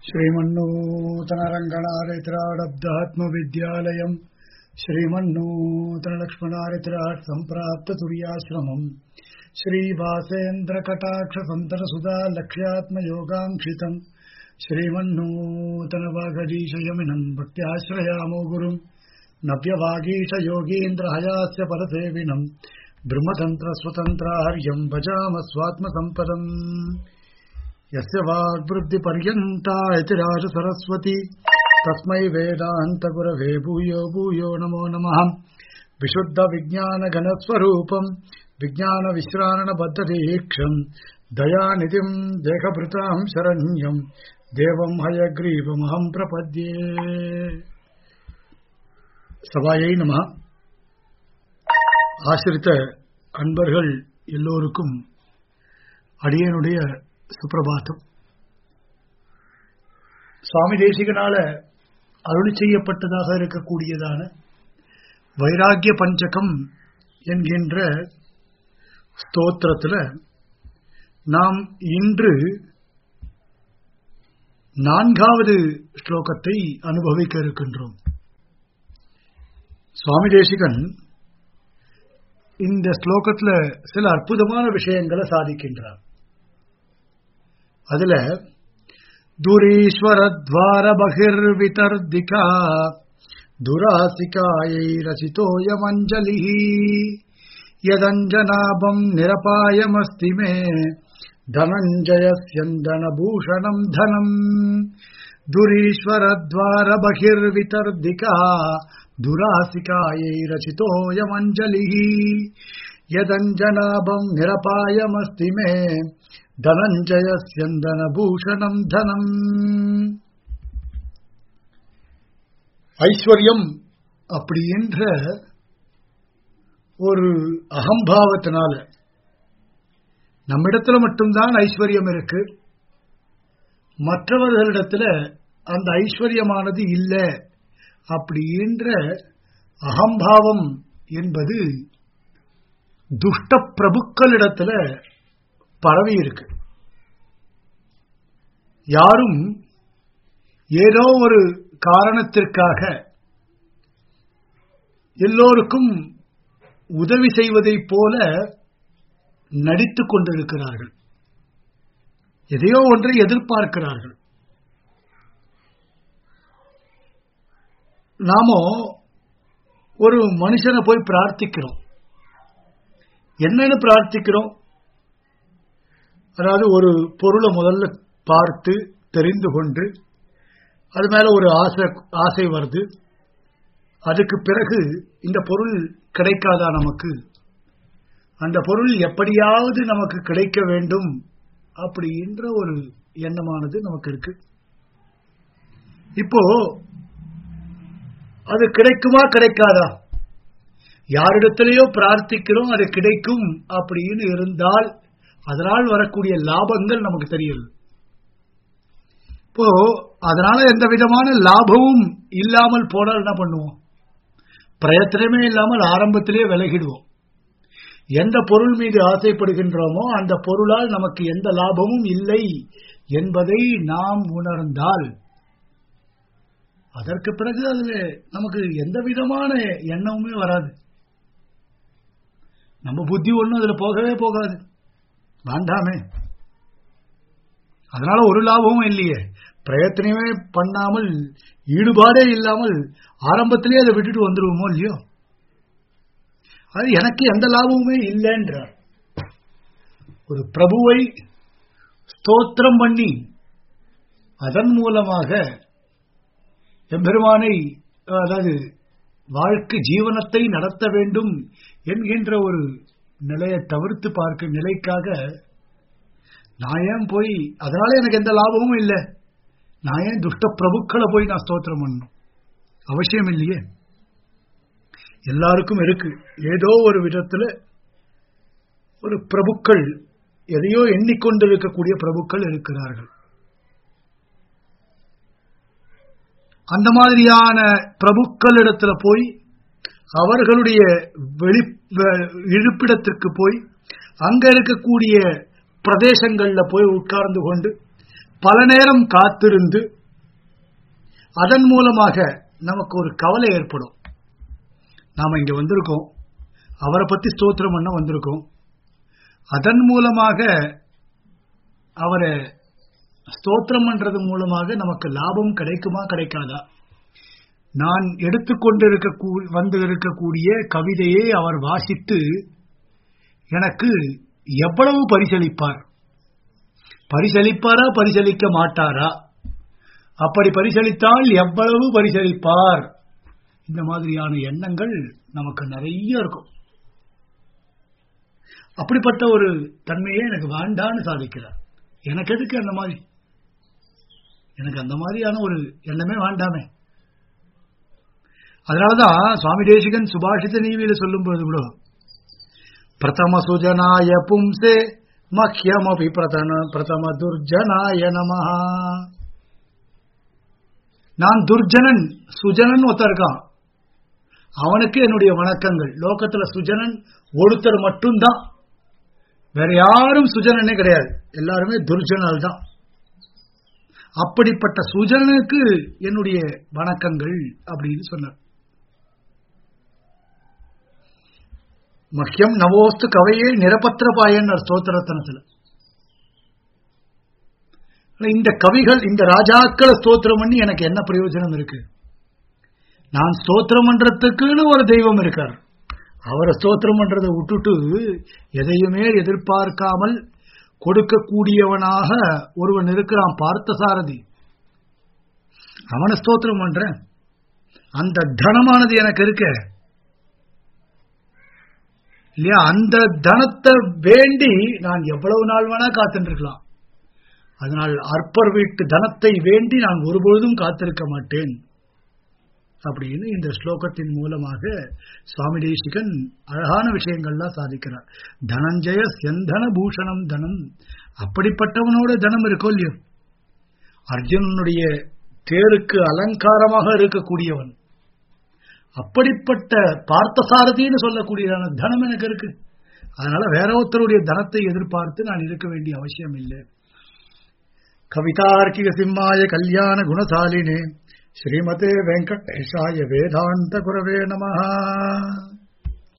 श्रीमन्नूतनरङ्गणारित्राडब्दात्मविद्यालयम् श्रीमन्नूतनलक्ष्मणारित्राट् सम्प्राप्ततुर्याश्रमम् श्रीवासेन्द्रकटाक्षसन्तरसुधा लक्ष्यात्मयोगाङ्क्षितम् श्रीमन्नूतनवागदीशयमिनम् भक्त्याश्रयामो गुरुम् नव्यवागीशयोगीन्द्रहयास्य परसेविनम् ब्रह्मतन्त्रस्वतन्त्राहर्यम् भजाम स्वात्मसम्पदम् यस्य वाग्वृद्धिपर्यन्ता इति राजसरस्वती तस्मै वेदान्तगुरवे भूयो भूयो नमो नमः विशुद्धविज्ञानघनस्वरूपम् विज्ञानविश्राणबद्धदीक्षम् दयानिधिम् देहभृताम् शरण्यम् தேவம் ஹயக்ரீவமகம் பிரபத்யே சபாயை நம ஆசிரித்த அன்பர்கள் எல்லோருக்கும் அடியனுடைய சுப்பிரபாதம் சுவாமி தேசிகனால அருளி செய்யப்பட்டதாக இருக்கக்கூடியதான வைராகிய பஞ்சகம் என்கின்ற ஸ்தோத்திரத்துல நாம் இன்று நான்காவது ஸ்லோகத்தை அனுபவிக்க இருக்கின்றோம் சுவாமி தேசிகன் இந்த ஸ்லோகத்துல சில அற்புதமான விஷயங்களை சாதிக்கின்றார் அதுல துரீஸ்வரத்வார பகிர் விதர்திகா துராசிகாயை ரசிதோயமஞ்சலி யதஞ்சனாபம் நிரபாயமஸ்தி மே धनञ्जयस्यन्दनभूषणम् धनम् दुरीश्वरद्वारबहिर्वितर्दिका दुरासिकायै रचितोऽयमञ्जलिः यदञ्जनाभम् निरपायमस्ति मे धनञ्जयस्यन्दनभूषणम् धनम् ஐஸ்வர்யம் அப்படி என்ற ஒரு அகம்பாவத்தினால நம்மிடத்துல மட்டும்தான் ஐஸ்வர்யம் இருக்கு மற்றவர்களிடத்துல அந்த ஐஸ்வர்யமானது இல்லை அப்படின்ற அகம்பாவம் என்பது துஷ்ட பிரபுக்களிடத்துல பரவி இருக்கு யாரும் ஏதோ ஒரு காரணத்திற்காக எல்லோருக்கும் உதவி செய்வதைப் போல நடித்துக் கொண்டிருக்கிறார்கள் எதையோ ஒன்றை எதிர்பார்க்கிறார்கள் நாமோ ஒரு மனுஷனை போய் பிரார்த்திக்கிறோம் என்னன்னு பிரார்த்திக்கிறோம் அதாவது ஒரு பொருளை முதல்ல பார்த்து தெரிந்து கொண்டு அது மேல ஒரு ஆசை ஆசை வருது அதுக்கு பிறகு இந்த பொருள் கிடைக்காதா நமக்கு அந்த பொருள் எப்படியாவது நமக்கு கிடைக்க வேண்டும் அப்படின்ற ஒரு எண்ணமானது நமக்கு இருக்கு இப்போ அது கிடைக்குமா கிடைக்காதா யாரிடத்திலேயோ பிரார்த்திக்கிறோம் அது கிடைக்கும் அப்படின்னு இருந்தால் அதனால் வரக்கூடிய லாபங்கள் நமக்கு தெரியுது இப்போ அதனால எந்த விதமான லாபமும் இல்லாமல் போனால் என்ன பண்ணுவோம் பிரயத்தனமே இல்லாமல் ஆரம்பத்திலே விலகிடுவோம் எந்த பொருள் மீது ஆசைப்படுகின்றோமோ அந்த பொருளால் நமக்கு எந்த லாபமும் இல்லை என்பதை நாம் உணர்ந்தால் அதற்கு பிறகு அதுல நமக்கு எந்த விதமான எண்ணமுமே வராது நம்ம புத்தி ஒன்றும் அதுல போகவே போகாது வேண்டாமே அதனால ஒரு லாபமும் இல்லையே பிரயத்தனமே பண்ணாமல் ஈடுபாடே இல்லாமல் ஆரம்பத்திலே அதை விட்டுட்டு வந்துடுவோமோ இல்லையோ அது எனக்கு எந்த லாபமுமே இல்லைன்றார் ஒரு பிரபுவை ஸ்தோத்திரம் பண்ணி அதன் மூலமாக எம்பெருமானை அதாவது வாழ்க்கை ஜீவனத்தை நடத்த வேண்டும் என்கின்ற ஒரு நிலையை தவிர்த்து பார்க்க நிலைக்காக நான் ஏன் போய் அதனால எனக்கு எந்த லாபமும் இல்லை நான் ஏன் துஷ்ட பிரபுக்களை போய் நான் ஸ்தோத்திரம் பண்ணணும் அவசியம் இல்லையே எல்லாருக்கும் இருக்கு ஏதோ ஒரு விதத்துல ஒரு பிரபுக்கள் எதையோ எண்ணிக்கொண்டிருக்கக்கூடிய பிரபுக்கள் இருக்கிறார்கள் அந்த மாதிரியான பிரபுக்களிடத்துல போய் அவர்களுடைய வெளி இருப்பிடத்திற்கு போய் அங்க இருக்கக்கூடிய பிரதேசங்கள்ல போய் உட்கார்ந்து கொண்டு பல நேரம் காத்திருந்து அதன் மூலமாக நமக்கு ஒரு கவலை ஏற்படும் நாம இங்க வந்திருக்கோம் அவரை பத்தி ஸ்தோத்திரம் பண்ண வந்திருக்கோம் அதன் மூலமாக அவரை ஸ்தோத்திரம் பண்றது மூலமாக நமக்கு லாபம் கிடைக்குமா கிடைக்காதா நான் எடுத்துக்கொண்டிருக்க வந்து இருக்கக்கூடிய கவிதையை அவர் வாசித்து எனக்கு எவ்வளவு பரிசளிப்பார் பரிசளிப்பாரா பரிசளிக்க மாட்டாரா அப்படி பரிசளித்தால் எவ்வளவு பரிசளிப்பார் இந்த மாதிரியான எண்ணங்கள் நமக்கு நிறைய இருக்கும் அப்படிப்பட்ட ஒரு தன்மையே எனக்கு வேண்டான்னு சாதிக்கிறார் எனக்கு எதுக்கு அந்த மாதிரி எனக்கு அந்த மாதிரியான ஒரு எண்ணமே வேண்டாமே அதனாலதான் சுவாமி தேசிகன் சுபாஷித நீவியில சொல்லும் பொழுது கூட பிரதம சுஜனாய பும்சே மக்கியமபி பிரதன பிரதம துர்ஜனாய நமஹா நான் துர்ஜனன் சுஜனன் ஒருத்தர் இருக்கான் அவனுக்கு என்னுடைய வணக்கங்கள் லோகத்துல சுஜனன் ஒருத்தர் மட்டும்தான் வேற யாரும் சுஜனனே கிடையாது எல்லாருமே துர்ஜனல் தான் அப்படிப்பட்ட சுஜனனுக்கு என்னுடைய வணக்கங்கள் அப்படின்னு சொன்னார் மக்கியம் நவோஸ்து கவையே நிரபத்திரபாயன் ஸ்தோத்திரத்தனத்துல இந்த கவிகள் இந்த ராஜாக்களை ஸ்தோத்திரம் பண்ணி எனக்கு என்ன பிரயோஜனம் இருக்கு நான் ஸ்தோத்திரம் பண்றதுக்குன்னு ஒரு தெய்வம் இருக்கார் அவரை ஸ்தோத்திரம் பண்றதை விட்டுட்டு எதையுமே எதிர்பார்க்காமல் கொடுக்கக்கூடியவனாக ஒருவன் இருக்கிறான் பார்த்த சாரதி அவனை ஸ்தோத்திரம் பண்றேன் அந்த தனமானது எனக்கு இருக்க இல்லையா அந்த தனத்தை வேண்டி நான் எவ்வளவு நாள் வேணா காத்துட்டு இருக்கலாம் அதனால் அற்பர் வீட்டு தனத்தை வேண்டி நான் ஒருபொழுதும் காத்திருக்க மாட்டேன் அப்படின்னு இந்த ஸ்லோகத்தின் மூலமாக சுவாமி தேசிகன் அழகான விஷயங்கள்லாம் சாதிக்கிறார் தனஞ்சய செந்தன பூஷணம் தனம் அப்படிப்பட்டவனோட தனம் இருக்கோ இல்லையோ அர்ஜுனனுடைய தேருக்கு அலங்காரமாக இருக்கக்கூடியவன் அப்படிப்பட்ட பார்த்தசாரதின்னு சொல்லக்கூடியதான தனம் எனக்கு இருக்கு அதனால வேற ஒருத்தருடைய தனத்தை எதிர்பார்த்து நான் இருக்க வேண்டிய அவசியம் இல்லை கவிதார்க்கிக சிம்மாய கல்யாண குணசாலினே ஸ்ரீமதே வெங்கடேஷாய வேதாந்த குரவே நமஹா